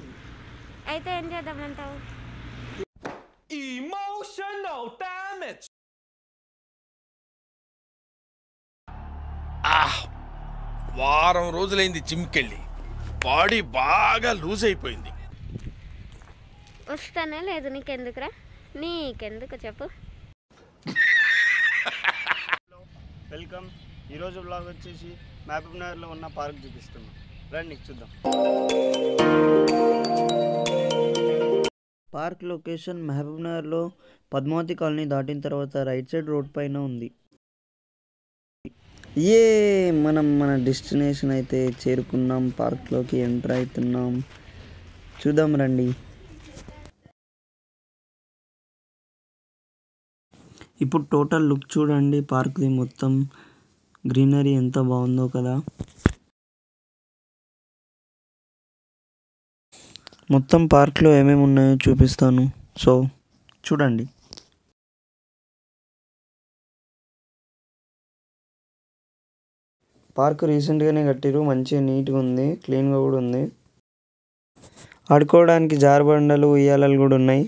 అయితే ఏం చేద్దామంటావు Emotional damage. ఆహ్! వారం రోజులైంది జిమ్కెళ్ళి బాడీ బాగా లూజ్ అయిపోయింది వస్తానే లేదు నీకెందుకురా నీకెందుకు చెప్పు వెల్కమ్ ఈరోజు బ్లాగ్ వచ్చేసి మహబూబ్ నగర్లో ఉన్న పార్క్ చూపిస్తున్నాం రండి చూద్దాం పార్క్ లొకేషన్ మహబూబ్ నగర్లో పద్మావతి కాలనీ దాటిన తర్వాత రైట్ సైడ్ రోడ్ పైన ఉంది ఏ మనం మన డెస్టినేషన్ అయితే చేరుకున్నాం పార్క్లోకి ఎంటర్ అవుతున్నాం చూద్దాం రండి ఇప్పుడు టోటల్ లుక్ చూడండి పార్క్ది మొత్తం గ్రీనరీ ఎంత బాగుందో కదా మొత్తం పార్క్లో ఏమేమి ఉన్నాయో చూపిస్తాను సో చూడండి పార్క్ రీసెంట్గానే కట్టిరు మంచిగా నీట్గా ఉంది క్లీన్గా కూడా ఉంది ఆడుకోవడానికి జారుబండలు ఉయ్యాలలు కూడా ఉన్నాయి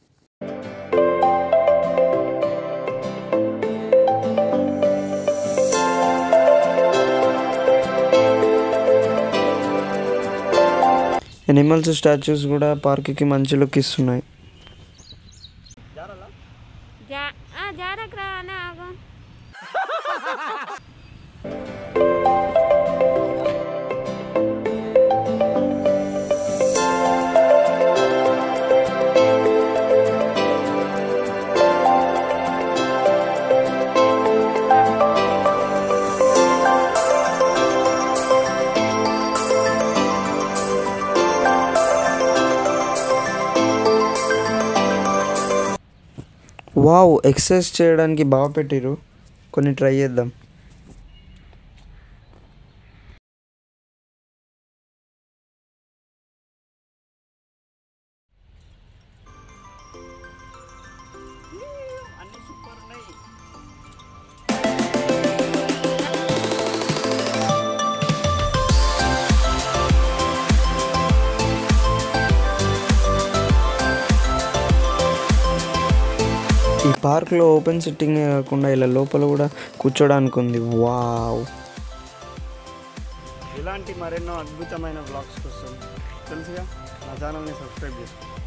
ఎనిమల్స్ స్టాచ్యూస్ కూడా పార్క్కి మంచి లుక్ ఇస్తున్నాయి జా ఆ, జారకురా అని ఆగు వావ్ ఎక్సర్సైజ్ చేయడానికి బాగా పెట్టిరు కొన్ని ట్రై చేద్దాం ఈ పార్క్లో ఓపెన్ సిట్టింగ్ కాకుండా ఇలా లోపల కూడా కూర్చోడానికి ఉంది వావ్ ఇలాంటి మరెన్నో అద్భుతమైన బ్లాగ్స్ కోసం తెలుసుగా నా ఛానల్ని సబ్స్క్రైబ్ చేసుకోండి